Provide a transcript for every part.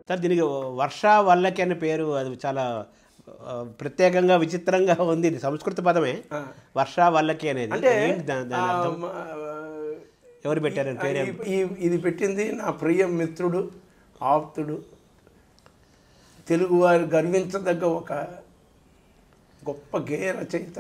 Sir దీనికి వర్ష వల్లకి అనే పేరు అది చాలా ఆ, ప్రత్యేకంగా విచిత్రంగా ఉంది ఇది సంస్కృత పదమే ఆ. వర్ష వల్లకి అనేది అంటే ఏంటి దా- దాని ఆ, అర్థం మ- ఎవరు పెట్టారు అని పేరు ఈ- ఈ- ఇది పెట్టింది నా ప్రియ మిత్రుడు ఆప్తుడు తెలుగువారు గర్వించదగ్గ ఒక గొప్ప గేయ రచయిత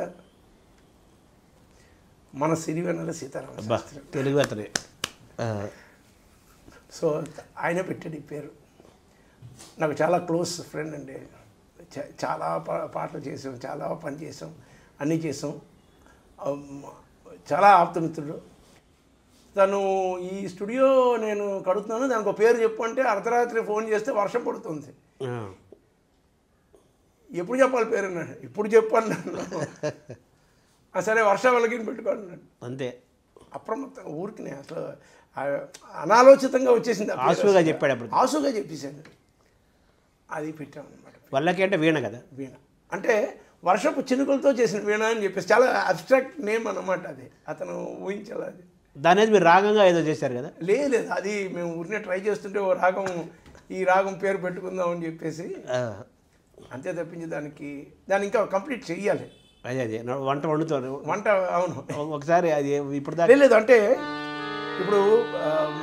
మన సిరివెన్నెల సీతారామ అబ్బా శాస్త్రి తెలుగు అతనే ఆ, సో ఆయన పెట్టాడు ఈ పేరు నాకు చాలా క్లోజ్ ఫ్రెండ్ అండి చా- చాలా పా- పాటలు చేసాం చాలా పని చేసాం అన్నీ చేసాం అమ్, చాలా ఆప్తమిత్రుడు తను ఈ స్టూడియో నేను కడుతున్నాను దానికి ఒక పేరు చెప్పు అంటే అర్ధరాత్రి ఫోన్ చేస్తే వర్షం పడుతుంది ఆ. ఎప్పుడు చెప్పాలి పేరు అన్నాడు ఇప్పుడు చెప్పు అన్నాను "ఆ, సరే వర్షం వాళ్ళకి పెట్టుకోండి అన్నాడు అంతే అప్రమత్తంగా ఊరికి అసలు ఆ అనాలోచితంగా వచ్చేసింది ఆ పేరు ఆసుగా అసలు. చెప్పాడు అప్పుడు. ఆసుగా చెప్పేశాను అది పెట్టాం అనమాట వల్లకి అంటే వీణ కదా వీణ అంటే వర్షపు చినుకులతో చేసిన వీణ అని చెప్పేసి చాలా అబ్స్ట్రాక్ట్ నేమ్ అన్నమాట అది అతను ఊహించాలి అది దాని మీద మీరు రాగంగా ఏదో చేశారు కదా లేదు లేదు అది మేము ఊరినే ట్రై చేస్తుంటే ఓ రాగం ఈ రాగం పేరు పెట్టుకుందాం అని చెప్పేసి ఆ, అంతే తప్పించి దానికి దాన్ని ఇంకా కంప్లీట్ చెయ్యాలి అదే అదే నా- వంట వండుతారు వంట అవును ఒక- ఒకసారి అది ఇప్పుడు దాకా లేదు, లేదు అంటే ఇప్పుడు ఆమ్,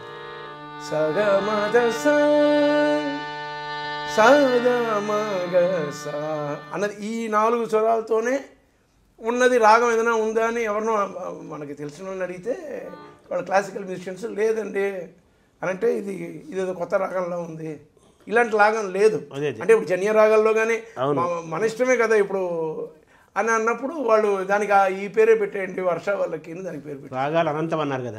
సగమద స సదమగ స అన్నది ఈ నాలుగు స్వరాలతోనే ఉన్నది రాగం ఏదైనా ఉందా అని ఎవరినో ఆ, మనకి తెలిసిన వాళ్ళని అడిగితే వాళ్ళు క్లాసికల్ మ్యూజిషియన్స్ లేదండి అని అంటే ఇది ఇదేదో కొత్త రాగంలో ఉంది ఇలాంటి రాగం లేదు అదే అదే. అంటే ఇప్పుడు జన్య రాగాల్లో కానీ అవును. మన ఇష్టమే కదా ఇప్పుడు అని అన్నప్పుడు వాళ్ళు దానికి ఆ ఈ పేరే పెట్టేయండి వర్ష వాళ్ళకి అని దానికి పేరు పెట్టారు రాగాలు అనంతం అన్నారు కదా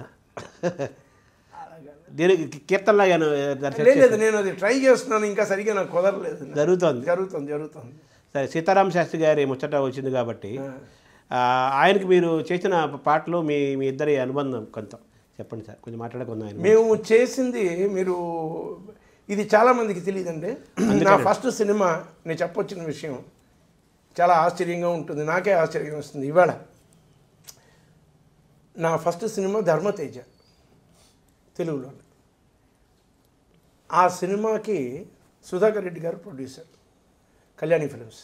దీనికి కీర్తనలాగా లేదు లేదు నేను అది ట్రై చేస్తున్నాను ఇంకా సరిగా నాకు కుదరలేదు జరుగుతోంది జరుగుతుంది జరుగుతుంది సరే సీతారామ శాస్త్రి గారి ముచ్చట వచ్చింది కాబట్టి ఆ, ఆయనకి మీరు చేసిన పాటలు మీ మీ ఇద్దరి అనుబంధం కొంత చెప్పండి సార్ కొంచెం మాట్లాడుకుందాం ఆయన మేము చేసింది మీరు ఇది చాలా మందికి తెలియదండి నా ఫస్ట్ సినిమా నేను చెప్పొచ్చిన విషయం చాలా ఆశ్చర్యంగా ఉంటుంది నాకే ఆశ్చర్యం వస్తుంది ఇవాళ నా ఫస్ట్ సినిమా ధర్మతేజ తెలుగులో ఆ సినిమాకి సుధాకర్ రెడ్డి గారు ప్రొడ్యూసర్ కళ్యాణి ఫిలిమ్స్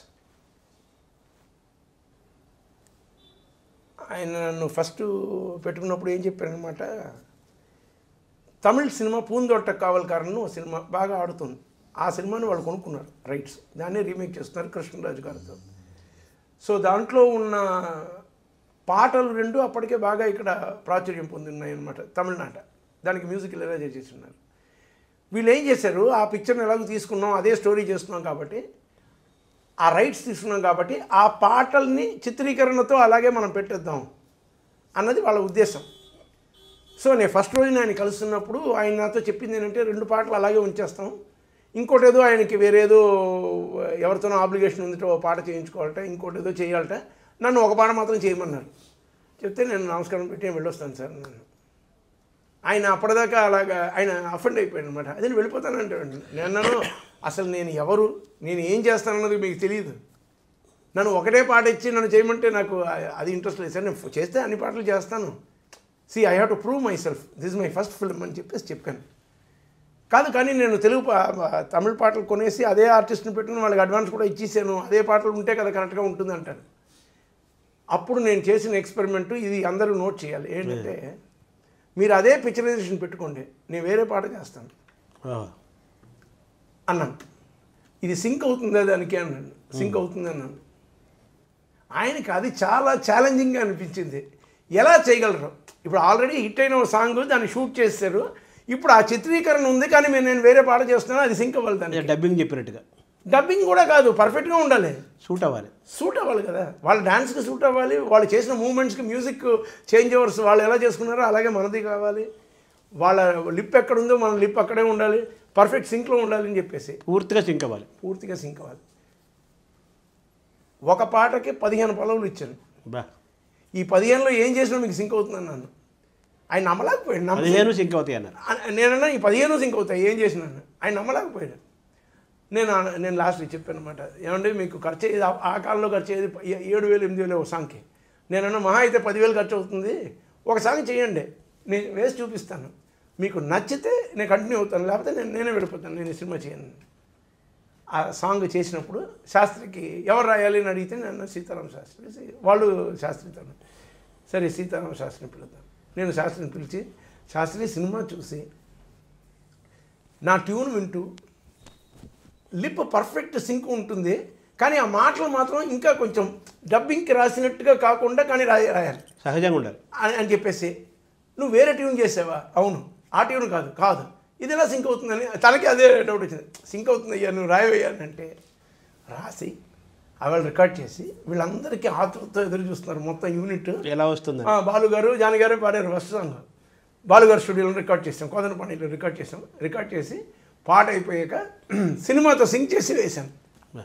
ఆయన నన్ను ఫస్ట్ పెట్టుకున్నప్పుడు ఏం చెప్పారనమాట తమిళ్ సినిమా పూందొట్ట కావల్కారన్ ఓ సినిమా బాగా ఆడుతుంది ఆ సినిమాని వాళ్ళు కొనుక్కున్నారు రైట్స్ దాన్ని రీమేక్ చేస్తున్నారు కృష్ణరాజు గారితో సో దాంట్లో ఉన్న పాటలు రెండు అప్పటికే బాగా ఇక్కడ ప్రాచుర్యం పొందినాయి అనమాట తమిళనాట దానికి మ్యూజిక్ ఇళయరాజా చేస్తున్నారు వీళ్ళు ఏం చేశారు ఆ పిక్చర్ని ఎలాగో తీసుకున్నాం అదే స్టోరీ చేస్తున్నాం కాబట్టి ఆ రైట్స్ తీసుకున్నాం కాబట్టి ఆ పాటల్ని చిత్రీకరణతో అలాగే మనం పెట్టేద్దాం అన్నది వాళ్ళ ఉద్దేశం సో నేను ఫస్ట్ రోజు ఆయన కలుస్తున్నప్పుడు ఆయన నాతో చెప్పింది ఏంటంటే రెండు పాటలు అలాగే ఉంచేస్తాం ఇంకోటి ఏదో ఆయనకి వేరేదో ఎవరితోనో ఆబ్లిగేషన్ ఉందిట ఓ పాట చేయించుకోవాలట ఇంకోటి ఏదో చేయాలట నన్ను ఒక పాట మాత్రం చేయమన్నారు చెప్తే నేను నమస్కారం పెట్టి నేను వెళ్ళొస్తాను సార్ నన్ను ఆయన అప్పటిదాకా అలాగా ఆయన అఫెండ్ అయిపోయాడు అనమాట అదే నేను వెళ్ళిపోతానంటే నేను అన్నాను అసలు నేను ఎవరు నేను ఏం చేస్తానన్నది మీకు తెలియదు నన్ను ఒకటే పాట ఇచ్చి నన్ను చేయమంటే నాకు ఆ- అది ఇంట్రెస్ట్ లేదు సార్ నేను చేస్తే అన్ని పాటలు చేస్తాను see I have to prove myself this my first film అని చెప్పేసి చెప్పాను కాదు కానీ నేను తెలుగు పా- పా- తమిళ పాటలు కొనేసి అదే ఆర్టిస్ట్ని పెట్టుకుని వాళ్ళకి అడ్వాన్స్ కూడా ఇచ్చేసాను అదే పాటలు ఉంటే కదా కరెక్ట్గా ఉంటుంది అంటారు అప్పుడు నేను చేసిన ఎక్స్పెరిమెంట్ ఇది అందరూ నోట్ చేయాలి ఏంటంటే మీరు అదే పిక్చరైజేషన్ పెట్టుకోండి నేను వేరే పాట చేస్తాను ఆ, అన్నాను ఇది సింక్ అవుతుందా దానికి అన్నాను సింక్ అవుతుంది అన్నాను ఆయనకి అది చాలా ఛాలెంజింగ్గా అనిపించింది ఎలా చేయగలరు ఇప్పుడు ఆల్రెడీ హిట్ అయిన ఒక సాంగ్ దాన్ని షూట్ చేస్తారు ఇప్పుడు ఆ చిత్రీకరణ ఉంది కానీ మేము నేను వేరే పాట చేస్తున్నాను అది సింక్ అవ్వాలి దానికి అదే డబ్బింగ్ చెప్పినట్టుగా డబ్బింగ్ కూడా కాదు పర్ఫెక్ట్గా ఉండాలి సూట్ అవ్వాలి సూట్ అవ్వాలి కదా వాళ్ళ డాన్స్కి సూట్ అవ్వాలి వాళ్ళు చేసిన మూమెంట్స్కి మ్యూజిక్ చేంజ్ ఓవర్స్ వాళ్ళు ఎలా చేసుకున్నారో అలాగే మనది కావాలి వాళ్ళ లిప్ ఎక్కడుందో మన లిప్ అక్కడే ఉండాలి పర్ఫెక్ట్ సింక్లో ఉండాలి అని చెప్పేసి పూర్తిగా సింక్ అవ్వాలి పూర్తిగా సింక్ అవ్వాలి ఒక పాటకి పదిహేను పలవులు ఇచ్చాను బా ఈ పదిహేనులో ఏం చేసినా మీకు సింక్ అవుతుందని నన్ను ఆయన నమ్మలేకపోయాడు నమ్మ పదిహేను సింక్ అవుతాయి అన్నారు నేనన్నా ఈ పదిహేను సింక్ అవుతాయి ఏం చేసినాను ఆయన నమ్మలేకపోయాడు నేను అన- నేను లాస్ట్ చెప్పాను అనమాట ఏమంటే మీకు ఖర్చు అయ్యేది ఆ- ఆ కాలంలో ఖర్చు అయ్యేది ప- ఏ- ఏడు వేలు ఎనిమిది వేలు ఒక సాంగ్కి నేనన్నా మహా అయితే పదివేలు ఖర్చు అవుతుంది ఒక సాంగ్ చేయండి నేను వేసి చూపిస్తాను మీకు నచ్చితే నేను కంటిన్యూ అవుతాను లేకపోతే నేను నేనే వెళ్ళిపోతాను నేను ఈ సినిమా చేయను ఆ సాంగ్ చేసినప్పుడు శాస్త్రికి ఎవరు రాయాలి అని అడిగితే నేను సీతారామ శాస్త్రి వాళ్ళు శాస్త్రితో సరే సీతారామ శాస్త్రిని పిలుద్దాం నేను శాస్త్రిని పిలిచి శాస్త్రి సినిమా చూసి నా ట్యూన్ వింటూ లిప్ పర్ఫెక్ట్ సింక్ ఉంటుంది కానీ ఆ మాటలు మాత్రం ఇంకా కొంచెం డబ్బింగ్కి రాసినట్టుగా కాకుండా కానీ రాయ రాయాలి సహజంగా ఉండాలి అని అని చెప్పేసి నువ్వు వేరే ట్యూన్ చేసావా అవును ఆ ట్యూన్ కాదు కాదు ఇది ఎలా సింక్ అవుతుందని తనకి అదే డౌట్ వచ్చింది సింక్ అవుతుంది అయ్యా నువ్వు రాయవయ్యా అని అంటే రాసి ఆవిడ రికార్డ్ చేసి వీళ్ళందరికీ ఆతృతతో ఎదురు చూస్తున్నారు మొత్తం యూనిట్ ఎలా వస్తుంది ఆ, బాలు గారు జాని గారే పాడారు ఫస్ట్ సాంగ్ బాలు గారు స్టూడియోలో రికార్డ్ చేసాం కోదన పాణిలో రికార్డ్ చేసాం రికార్డ్ చేసి పాట అయిపోయాక సినిమాతో సింక్ చేసి వేశాను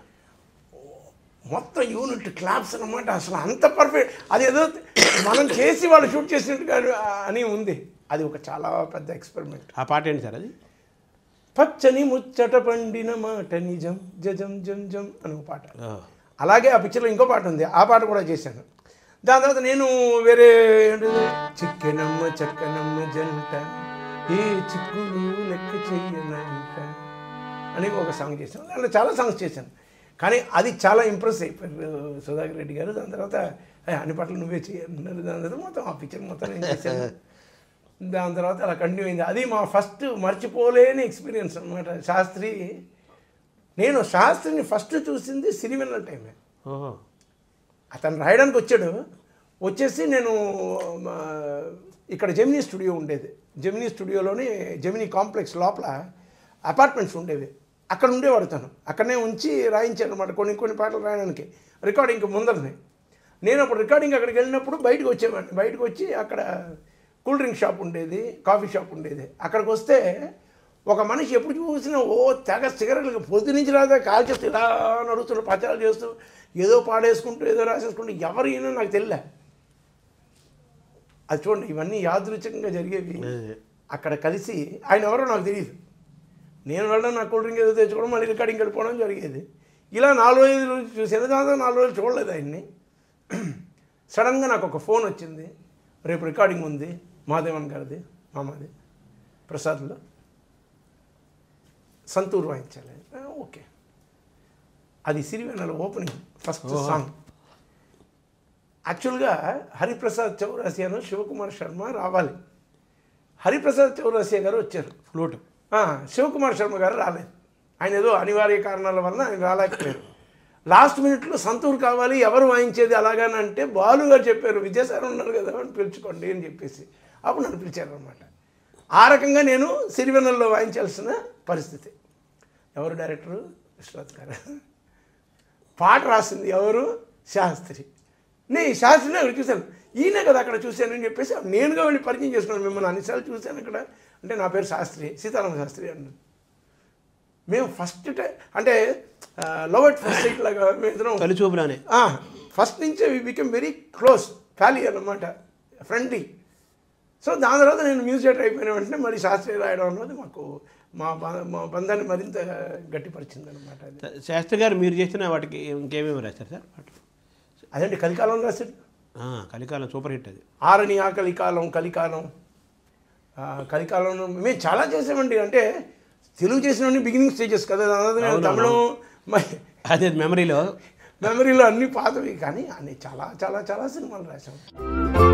మొత్తం యూనిట్ క్లాప్స్ అనమాట అసలు అంత పర్ఫెక్ట్ అది ఏదో మనం చేసి వాళ్ళు షూట్ చేసినట్టుగా అని ఉంది అది ఒక చాలా పెద్ద ఎక్స్పెరిమెంట్ ఆ పాట ఏంటి సార్ అది పచ్చని ముచ్చట పండిన మాట నిజం జజం జం జం అని ఒక పాట ఓ. అలాగే ఆ పిక్చర్లో ఇంకో పాట ఉంది ఆ పాట కూడా చేశాను దాని తర్వాత నేను వేరే ఏంటిది? చిక్కెనమ్మ చక్కనమ్మ జంట ఏ చిక్కు నీవు లెక్క చెయ్యనంట అని ఒక సాంగ్ చేశాను దాంట్లో చాలా సాంగ్స్ చేశాను కానీ అది చాలా ఇంప్రెస్ అయిపోయారు సుధాకర్ రెడ్డి గారు దాని తర్వాత "ఏ, అన్ని పాటలు నువ్వే చేయన్నారు దాని తర్వాత మొత్తం ఆ పిక్చర్ మొత్తం నేను చేశాను దాని తర్వాత అలా కంటిన్యూ అయింది అది మా ఫస్ట్ మర్చిపోలేని ఎక్స్పీరియన్స్ అనమాట శాస్త్రి నేను శాస్త్రిని ఫస్ట్ చూసింది సిరివెన్నెల టైమే ఓహో అతను రాయడానికి వచ్చాడు వచ్చేసి నేను మా, ఇక్కడ జెమినీ స్టూడియో ఉండేది జెమినీ స్టూడియోలోని జెమినీ కాంప్లెక్స్ లోపల అపార్ట్మెంట్స్ ఉండేవి అక్కడ ఉండేవాడు తను అక్కడనే ఉంచి రాయించాను అనమాట కొన్ని కొన్ని పాటలు రాయడానికి రికార్డింగ్ ముందరనే నేను అప్పుడు రికార్డింగ్ అక్కడికి వెళ్ళినప్పుడు బయటకు వచ్చేవాడిని బయటకు వచ్చి అక్కడ కూల్ డ్రింక్ షాప్ ఉండేది కాఫీ షాప్ ఉండేది అక్కడికి వస్తే ఒక మనిషి ఎప్పుడు చూసినా ఓ తెగ సిగరెట్లు పొద్దు నుంచి రాదా కాల్చేస్తూ ఇలా నడుస్తున్న పచారాలు చేస్తూ ఏదో పాడేసుకుంటూ ఏదో రాసేసుకుంటూ ఎవరు ఈయన నాకు తెలియలే అది చూడండి ఇవన్నీ యాదృచ్ఛికంగా జరిగేవి అదే. అక్కడ కలిసి ఆయన ఎవరో నాకు తెలియదు నేను వెళ్ళడం నా కూల్ డ్రింక్ ఏదో తెచ్చుకోవడం మళ్ళీ రికార్డింగ్ వెళ్ళిపోవడం జరిగేది ఇలా నాలుగు రోజులు చూసేది దాంతో నాలుగు రోజులు చూడలేదు ఆయన్ని సడన్గా నాకు ఒక ఫోన్ వచ్చింది రేపు రికార్డింగ్ ఉంది మాదేవన్ గారిది మామాది ప్రసాద్లో సంతూర్ వాయించాలి ఆ, ఓకే అది సిరివెన్నెల ఓపెనింగ్ ఫస్ట్ సాంగ్ యాక్చువల్గా హరిప్రసాద్ చౌరాసియాను శివకుమార్ శర్మ రావాలి హరిప్రసాద్ చౌరాసియా గారు వచ్చారు ఫ్లూట్ ఆ, శివకుమార్ శర్మ గారు రాలేదు ఆయన ఏదో అనివార్య కారణాల వలన ఆయన రాలేకపోయారు లాస్ట్ మినిట్లో సంతూర్ కావాలి ఎవరు వాయించేది అలాగని అంటే బాలు గారు చెప్పారు విద్యాసాగర్ ఉన్నారు కదా అని పిలుచుకోండి అని చెప్పేసి అప్పుడు నన్ను పిలిచారనమాట ఆ రకంగా నేను సిరివెన్నెల్లో వాయించాల్సిన పరిస్థితి ఎవరు డైరెక్టరు విశ్వనాథ్ గారు పాట రాసింది ఎవరు శాస్త్రి నేను ఈ శాస్త్రిని అక్కడ చూశాను ఈయన కదా అక్కడ చూశానని చెప్పేసి నేనుగా వెళ్ళి పరిచయం చేసుకున్నాను మిమ్మల్ని అన్నిసార్లు చూశాను అక్కడ అంటే నా పేరు శాస్త్రి సీతారామ శాస్త్రి అన్నాను మేము ఫస్ట్ టైం అంటే లవ్ అట్ ఫస్ట్ సైట్ లాగా మేము ఇద్దరం తొలి చూపులోనే ఫస్ట్ నుంచే we become very close family అన్నమాట ఫ్రెండ్లీ సో దాని తర్వాత నేను మ్యూజిక్ అయిపోయిన వెంటనే మరి శాస్త్రీయ రాయడం అన్నది మాకు మా బ- మా బంధాన్ని మరింత గట్టిపరిచింది అనమాట అది శాస్త్రి గారు మీరు చేసిన వాటికి ఇంకేమేమి రాస్తారు సార్ పాటలు అదండి కలికాలం రాశాడు ఆ, కలికాలం సూపర్ హిట్ అది ఆరని ఆ కలికాలం కలికాలం ఆ, కలికాలంలో మేము చాలా చేసామండి అంటే తెలుగు చేసినవన్నీ బిగినింగ్ స్టేజెస్ కదా దాని తర్వాత నేను అవునవును. తమిళం మ- అదే మెమరీలో మెమరీలో అన్ని పాతవి కానీ అన్ని చాలా చాలా చాలా సినిమాలు రాసాం